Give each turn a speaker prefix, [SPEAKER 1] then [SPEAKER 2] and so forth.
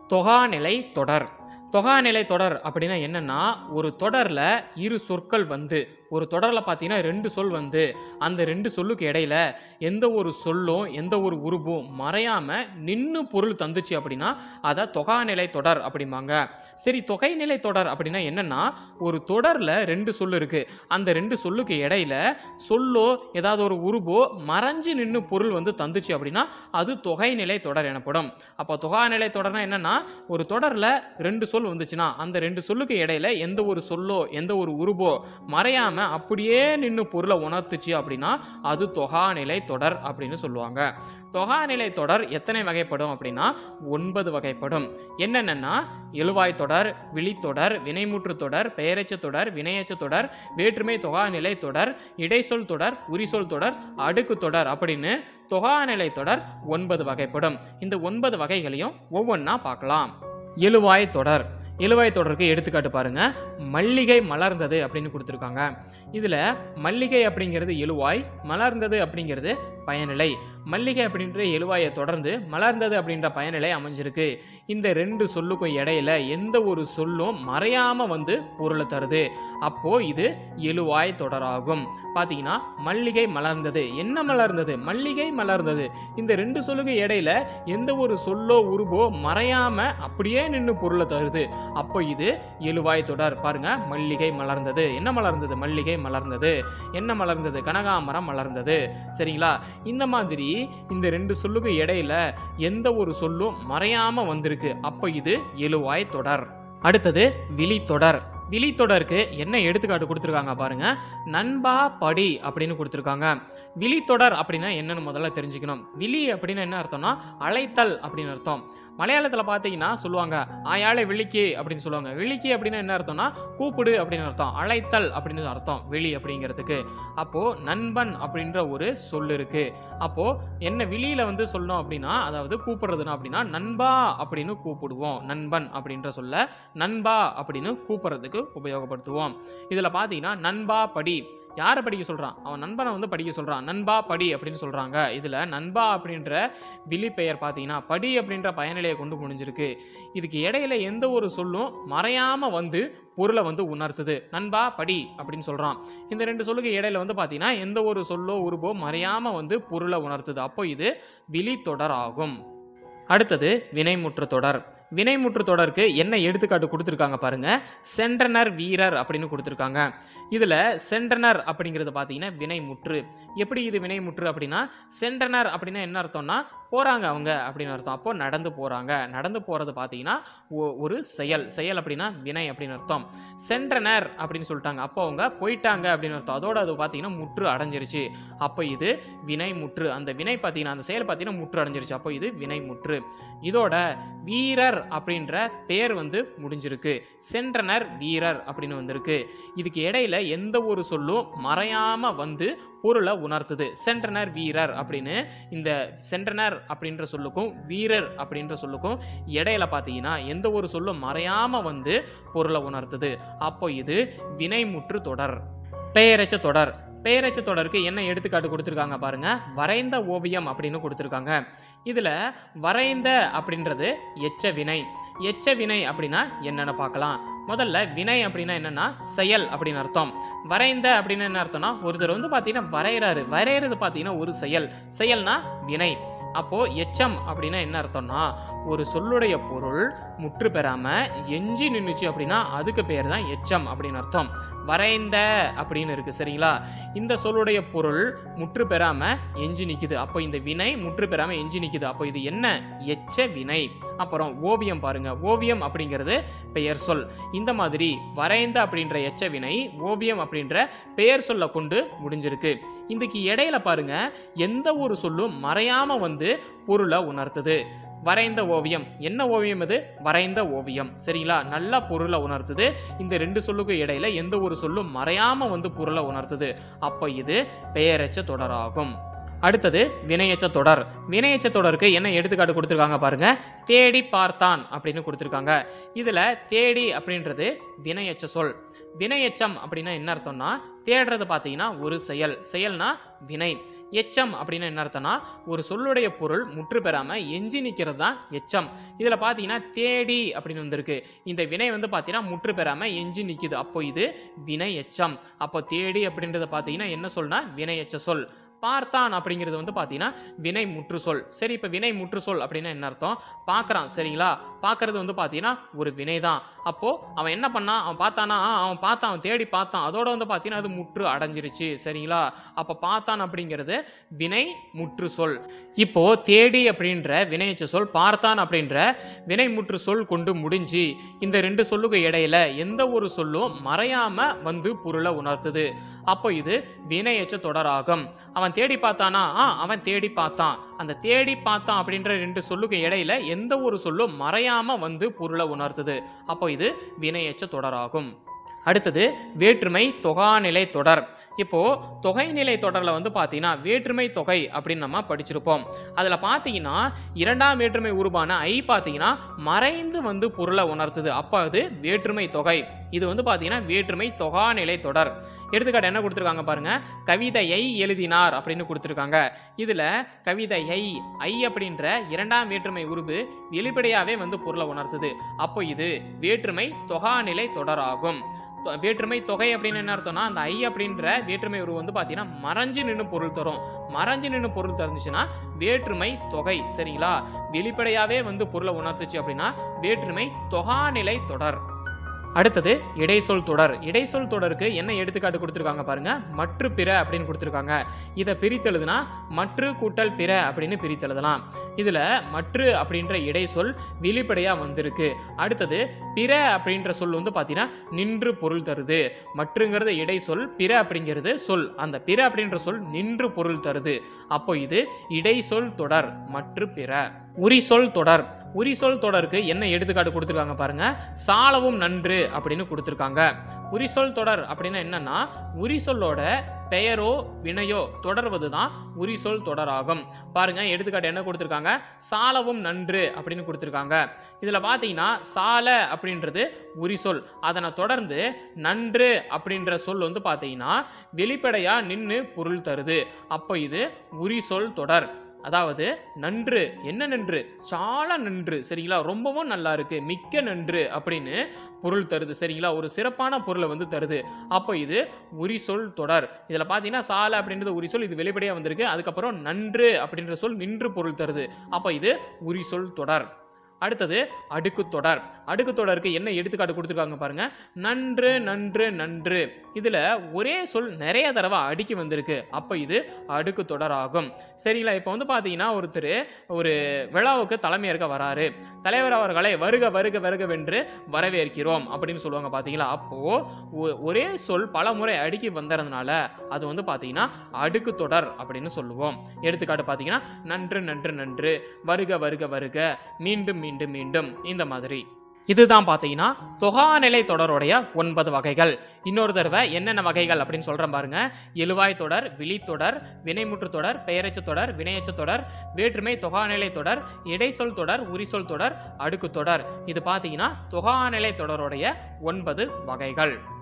[SPEAKER 1] தொகாநிலை தொடர் தொகாநிலை தொடர் அப்படின்னா என்னன்னா ஒரு தொடரில் இரு சொற்கள் வந்து ஒரு தொடரில் பார்த்தீங்கன்னா ரெண்டு சொல் வந்து அந்த ரெண்டு சொல்லுக்கு இடையில எந்த ஒரு சொல்லும் எந்த ஒரு உருவும் மறையாம நின்று பொருள் தந்துச்சு அப்படின்னா அதை தொகாநிலை தொடர் அப்படிம்பாங்க சரி தொகைநிலை தொடர் அப்படின்னா என்னன்னா ஒரு தொடரில் ரெண்டு சொல் இருக்கு அந்த ரெண்டு சொல்லுக்கு இடையில சொல்லோ ஏதாவது ஒரு உருவோ மறைஞ்சு நின்று பொருள் வந்து தந்துச்சு அப்படின்னா அது தொகைநிலை தொடர் எனப்படும் அப்போ தொகாநிலை தொடர்னா என்னன்னா ஒரு தொடரில் ரெண்டு சொல் வந்துச்சுன்னா அந்த ரெண்டு சொல்லுக்கு இடையில எந்த ஒரு சொல்லோ எந்த ஒரு உருவோ மறையாம அப்படியே நின்று பொருளை உணர்த்துச்சு அப்படின்னா அது தொகாநிலை தொடர் அப்படின்னு சொல்லுவாங்க தொகாநிலை தொடர் எத்தனை வகைப்படும் அப்படின்னா ஒன்பது வகைப்படும் என்னென்னா எழுவாய் தொடர் விழித்தொடர் வினைமுற்று தொடர் பெயரெச்ச தொடர் வினையச்ச தொடர் வேற்றுமை தொகாநிலை தொடர் இடைச்சொல் தொடர் உரிசொல் தொடர் அடுக்கு தொடர் அப்படின்னு தொகாநிலை தொடர் ஒன்பது வகைப்படும் இந்த ஒன்பது வகைகளையும் ஒவ்வொன்றா பார்க்கலாம் எழுவாய் தொடர் எழுவாய் தொடருக்கு எடுத்துக்காட்டு பாருங்க மல்லிகை மலர்ந்தது அப்படின்னு கொடுத்துருக்காங்க இதில் மல்லிகை அப்படிங்கிறது எழுவாய் மலர்ந்தது அப்படிங்கிறது பயனிலை மல்லிகை அப்படின்ற எழுவாயை தொடர்ந்து மலர்ந்தது அப்படின்ற பயனிலை அமைஞ்சிருக்கு இந்த ரெண்டு சொல்லுக்கும் இடையில எந்த ஒரு சொல்லும் மறையாம வந்து பொருளை தருது அப்போ இது எழுவாய் தொடராகும் பார்த்தீங்கன்னா மல்லிகை மலர்ந்தது என்ன மலர்ந்தது மல்லிகை மலர்ந்தது இந்த ரெண்டு சொல்லுக்கு இடையில எந்த ஒரு சொல்லோ உருவோ மறையாம அப்படியே நின்று பொருளை தருது அப்போ இது எழுவாய் தொடர் பாருங்க மல்லிகை மலர்ந்தது என்ன மலர்ந்தது மல்லிகை மலர்ந்தது என்ன மலர்ந்தது கனகாமரம் மலர்ந்தது சரிங்களா இந்த மாதிரி இந்த ரெண்டு சொல்லுக்கு இடையில எந்த ஒரு சொல்லும் மறையாம வந்திருக்கு அப்போ இது எழுவாய் தொடர் அடுத்தது விழித்தொடர் விழித்தொடருக்கு என்ன எடுத்துக்காட்டு கொடுத்துருக்காங்க பாருங்க நண்பா படி அப்படின்னு கொடுத்துருக்காங்க விழித்தொடர் அப்படின்னா என்னன்னு முதல்ல தெரிஞ்சுக்கணும் விழி அப்படின்னா என்ன அர்த்தம்னா அழைத்தல் அப்படின்னு அர்த்தம் மலையாளத்தில் பார்த்தீங்கன்னா சொல்லுவாங்க ஆயாளை விழிக்கி அப்படின்னு சொல்லுவாங்க விழிக்கி அப்படின்னா என்ன அர்த்தம்னா கூப்பிடு அப்படின்னு அர்த்தம் அழைத்தல் அப்படின்னு அர்த்தம் விழி அப்படிங்கிறதுக்கு அப்போ நண்பன் அப்படின்ற ஒரு சொல் இருக்கு அப்போ என்ன விழியில வந்து சொல்லணும் அப்படின்னா அதாவது கூப்பிடுறதுனா அப்படின்னா நண்பா அப்படின்னு கூப்பிடுவோம் நண்பன் அப்படின்ற சொல்ல நண்பா அப்படின்னு கூப்பிடுறதுக்கு உபயோகப்படுத்துவோம் இதில் பார்த்தீங்கன்னா நண்பா படி யாரை படிக்க சொல்கிறான் அவன் நண்பனை வந்து படிக்க சொல்கிறான் நண்பா படி அப்படின்னு சொல்கிறாங்க இதில் நண்பா அப்படின்ற விழி பெயர் பார்த்தீங்கன்னா படி அப்படின்ற பயனிலையை கொண்டு முடிஞ்சிருக்கு இதுக்கு இடையில எந்த ஒரு சொல்லும் மறையாமல் வந்து பொருளை வந்து உணர்த்துது நண்பா படி அப்படின்னு சொல்கிறான் இந்த ரெண்டு சொல்லுக்கு இடையில வந்து பார்த்தீங்கன்னா எந்த ஒரு சொல்லோ உருவோ மறையாமல் வந்து பொருளை உணர்த்துது அப்போ இது விழி தொடர் ஆகும் அடுத்தது வினைமுற்று தொடர் வினைமுற்று தொடருக்கு என்ன எடுத்துக்காட்டு கொடுத்துருக்காங்க பாருங்க சென்றனர் வீரர் அப்படின்னு கொடுத்துருக்காங்க இதில் சென்றனர் அப்படிங்கிறது பார்த்தீங்கன்னா வினைமுற்று எப்படி இது வினைமுற்று அப்படின்னா சென்றனர் அப்படின்னா என்ன அர்த்தம்னா போகிறாங்க அவங்க அப்படின்னு அர்த்தம் அப்போ நடந்து போகிறாங்க நடந்து போகிறது பார்த்தீங்கன்னா ஒ- ஒரு செயல் செயல் அப்படின்னா வினை அப்படின்னு அர்த்தம் சென்றனர் அப்படின்னு சொல்லிட்டாங்க அப்போ அவங்க போயிட்டாங்க அப்படின்னு அர்த்தம் அதோட அது பார்த்தீங்கன்னா முற்று அடைஞ்சிருச்சு அப்போ இது வினை முற்று அந்த வினை பார்த்தீங்கன்னா அந்த செயல் பார்த்தீங்கன்னா முற்று அடைஞ்சிருச்சு அப்போ இது வினை முற்று இதோட வீரர் அப்படின்ற பெயர் வந்து முடிஞ்சிருக்கு சென்றனர் வீரர் அப்படின்னு வந்திருக்கு இதுக்கு இடையில எந்த ஒரு சொல்லும் மறையாம வந்து பொருளை உணர்த்துது சென்றனர் வீரர் அப்படின்னு இந்த சென்றனர் அப்படின்ற சொல்லுக்கும் வீரர் அப்படின்ற சொல்லுக்கும் இடையில பார்த்தீங்கன்னா எந்த ஒரு சொல்லும் மறையாம வந்து பொருளை உணர்த்துது அப்போ இது வினைமுற்று தொடர் பெயரச்ச தொடர் பெயரச்ச தொடருக்கு என்ன எடுத்துக்காட்டு கொடுத்துருக்காங்க பாருங்க வரைந்த ஓவியம் அப்படின்னு கொடுத்துருக்காங்க இதுல வரைந்த அப்படின்றது எச்ச வினை எச்ச வினை அப்படின்னா என்னன்னு பார்க்கலாம் முதல்ல வினை அப்படின்னா என்னன்னா செயல் அப்படின்னு அர்த்தம் வரைந்த அப்படின்னு என்ன அர்த்தம்னா ஒருத்தர் வந்து பார்த்தீங்கன்னா வரைகிறாரு வரைகிறது பார்த்தீங்கன்னா ஒரு செயல் செயல்னா வினை அப்போ எச்சம் அப்படின்னா என்ன அர்த்தம்னா ஒரு சொல்லுடைய பொருள் முற்று பெறாம எஞ்சி நின்றுச்சு அப்படின்னா அதுக்கு பேர் தான் எச்சம் அப்படின்னு அர்த்தம் வரைந்த அப்படின்னு இருக்கு சரிங்களா இந்த சொல்லுடைய பொருள் முற்று பெறாம எஞ்சி நிக்குது அப்போ இந்த வினை முற்று பெறாம எஞ்சி நிக்குது அப்போ இது என்ன எச்ச வினை அப்புறம் ஓவியம் பாருங்க ஓவியம் அப்படிங்கிறது பெயர் சொல் இந்த மாதிரி வரைந்த அப்படின்ற எச்ச வினை ஓவியம் அப்படின்ற பெயர் சொல்ல கொண்டு முடிஞ்சிருக்கு இதுக்கு இடையில பாருங்க எந்த ஒரு சொல்லும் மறையாம வந்து பொருளை உணர்த்துது வரைந்த ஓவியம் என்ன ஓவியம் இது வரைந்த ஓவியம் சரிங்களா நல்ல பொருளை உணர்த்துது இந்த ரெண்டு சொல்லுக்கும் இடையில எந்த ஒரு சொல்லும் மறையாம வந்து பொருளை உணர்த்துது அப்போ இது பெயரச்ச தொடராகும் அடுத்தது வினையச்ச தொடர் வினையச்ச தொடருக்கு என்ன எடுத்துக்காட்டு கொடுத்துருக்காங்க பாருங்க தேடி பார்த்தான் அப்படின்னு கொடுத்துருக்காங்க இதுல தேடி அப்படின்றது வினையச்ச சொல் வினையச்சம் அப்படின்னா என்ன அர்த்தம்னா தேடுறது பார்த்தீங்கன்னா ஒரு செயல் செயல்னா வினை எச்சம் அப்படின்னு என்ன அர்த்தம்னா ஒரு சொல்லுடைய பொருள் முற்று பெறாம எஞ்சி நிற்கிறது தான் எச்சம் இதில் பார்த்தீங்கன்னா தேடி அப்படின்னு வந்திருக்கு இந்த வினை வந்து பார்த்தீங்கன்னா முற்று பெறாம எஞ்சி நிற்கிது அப்போ இது வினை எச்சம் அப்போ தேடி அப்படின்றத பார்த்தீங்கன்னா என்ன சொல்னா வினை எச்ச சொல் பார்த்தான் அப்படிங்கிறது வந்து பார்த்தீங்கன்னா வினை முற்று சொல் சரி இப்போ வினை முற்று சொல் அப்படின்னா என்ன அர்த்தம் பார்க்குறான் சரிங்களா பார்க்கறது வந்து பார்த்தீங்கன்னா ஒரு வினை தான் அப்போ அவன் என்ன பண்ணான் அவன் பார்த்தானா ஆ, அவன் பார்த்தான் அவன் தேடி பார்த்தான் அதோட வந்து பார்த்தீங்கன்னா அது முற்று அடைஞ்சிருச்சு சரிங்களா அப்போ பார்த்தான் அப்படிங்கிறது வினை முற்று சொல் இப்போ தேடி அப்படின்ற வினையச்ச சொல் பார்த்தான் அப்படின்ற வினை முற்று சொல் கொண்டு முடிஞ்சு இந்த ரெண்டு சொல்லுக்கு இடையில எந்த ஒரு சொல்லும் மறையாம வந்து பொருளை உணர்த்துது அப்போ இது வினையச்ச தொடராகும் அவன் தேடி பார்த்தானா ஆ அவன் தேடி பார்த்தான் அந்த தேடி பார்த்தான் அப்படின்ற ரெண்டு சொல்லுக்கு இடையில எந்த ஒரு சொல்லும் மறையாம வந்து பொருளை உணர்த்துது அப்போ இது வினையச்ச தொடராகும் அடுத்தது வேற்றுமை தொகாநிலை தொடர் இப்போ தொகைநிலை தொடரில் வந்து பார்த்தீங்கன்னா வேற்றுமை தொகை அப்படின்னு நம்ம படிச்சிருப்போம் அதில் பார்த்தீங்கன்னா இரண்டாம் வேற்றுமை உருவான ஐ பார்த்தீங்கன்னா மறைந்து வந்து பொருளை உணர்த்துது அப்போ அது வேற்றுமை தொகை இது வந்து பார்த்தீங்கன்னா வேற்றுமை தொகாநிலை தொடர் எடுத்துக்காட்டு என்ன கொடுத்துருக்காங்க பாருங்க கவிதையை எழுதினார் அப்படின்னு கொடுத்துருக்காங்க இதுல கவிதையை ஐ அப்படின்ற இரண்டாம் வேற்றுமை உருவு வெளிப்படையாவே வந்து பொருளை உணர்த்துது அப்போ இது வேற்றுமை தொகாநிலை தொடராகும் தொ- வேற்றுமை தொகை அப்படின்னு என்ன அர்த்தம்னா அந்த ஐ அப்படின்ற வேற்றுமை உருவு வந்து பார்த்தீங்கன்னா மறைஞ்சு நின்று பொருள் தரும் மறைஞ்சு நின்று பொருள் தந்துச்சுன்னா வேற்றுமை தொகை சரிங்களா வெளிப்படையாவே வந்து பொருளை உணர்த்துச்சு அப்படின்னா வேற்றுமை தொகாநிலை தொடர் அடுத்தது இடைச்சொல் தொடர் இடைச்சொல் தொடருக்கு என்ன எடுத்துக்காட்டு கொடுத்துருக்காங்க பாருங்க மற்று பிற அப்படின்னு கொடுத்துருக்காங்க இதை பிரித்தெழுதுனா மற்று கூட்டல் பிற அப்படின்னு பிரித்தெழுதலாம் இதுல மற்று அப்படின்ற இடைச்சொல் வெளிப்படையா வந்திருக்கு அடுத்தது பிற அப்படின்ற சொல் வந்து பார்த்தீங்கன்னா நின்று பொருள் தருது மற்றுங்கிறது இடைச்சொல் பிற அப்படிங்கிறது சொல் அந்த பிற அப்படின்ற சொல் நின்று பொருள் தருது அப்போ இது இடைச்சொல் தொடர் மற்று பிற உரிசொல் தொடர் உரிசொல் தொடருக்கு என்ன எடுத்துக்காட்டு கொடுத்துருக்காங்க பாருங்க சாலவும் நன்று அப்படின்னு கொடுத்துருக்காங்க உரிசொல் தொடர் அப்படின்னா என்னன்னா உரிசொல்லோட பெயரோ வினையோ தொடர்வது தான் உரிசொல் தொடராகும் பாருங்க எடுத்துக்காட்டு என்ன கொடுத்துருக்காங்க சாலவும் நன்று அப்படின்னு கொடுத்துருக்காங்க இதில் பார்த்தீங்கன்னா சால அப்படின்றது உரிசொல் அதனை தொடர்ந்து நன்று அப்படின்ற சொல் வந்து பார்த்தீங்கன்னா வெளிப்படையாக நின்று பொருள் தருது அப்போ இது உரிசொல் தொடர் அதாவது நன்று என்ன நன்று சால நன்று சரிங்களா ரொம்பவும் நல்லா இருக்கு மிக்க நன்று அப்படின்னு பொருள் தருது சரிங்களா ஒரு சிறப்பான பொருளை வந்து தருது அப்போ இது உரிசொல் தொடர் இதில் பார்த்தீங்கன்னா சால அப்படின்றது உரிசொல் இது வெளிப்படையாக வந்திருக்கு அதுக்கப்புறம் நன்று அப்படின்ற சொல் நின்று பொருள் தருது அப்போ இது உரிசொல் தொடர் அடுத்தது அடுக்கு தொடர் அடுக்கு தொடருக்கு என்ன எடுத்துக்காட்டு கொடுத்துருக்காங்க பாருங்க நன்று நன்று நன்று இதுல ஒரே சொல் நிறைய தடவை அடுக்கி வந்திருக்கு அப்போ இது அடுக்கு தொடர் ஆகும் சரிங்களா இப்போ வந்து பார்த்தீங்கன்னா ஒருத்தர் ஒரு விழாவுக்கு தலைமையேற்க வராரு தலைவர் அவர்களை வருக வருக வருகவென்று வரவேற்கிறோம் அப்படின்னு சொல்லுவாங்க பார்த்தீங்களா அப்போ ஒ- ஒரே சொல் பல முறை அடுக்கி வந்ததுனால அது வந்து பார்த்தீங்கன்னா அடுக்கு தொடர் அப்படின்னு சொல்லுவோம் எடுத்துக்காட்டு பார்த்தீங்கன்னா நன்று நன்று நன்று வருக வருக வருக மீண்டும் மீண்டும் மீண்டும் இந்த மாதிரி இதுதான் பார்த்தீங்கன்னா தொகாநிலை தொடருடைய ஒன்பது வகைகள் இன்னொரு தடவை என்னென்ன வகைகள் அப்படின்னு சொல்கிறேன் பாருங்க எழுவாய் தொடர் விழித்தொடர் வினைமுற்று தொடர் பெயரெச்ச தொடர் வினையச்ச தொடர் வேற்றுமை தொகாநிலை தொடர் இடைச்சொல் தொடர் உரிசொல் தொடர் அடுக்கு தொடர் இது பார்த்தீங்கன்னா தொகாநிலை தொடருடைய ஒன்பது வகைகள்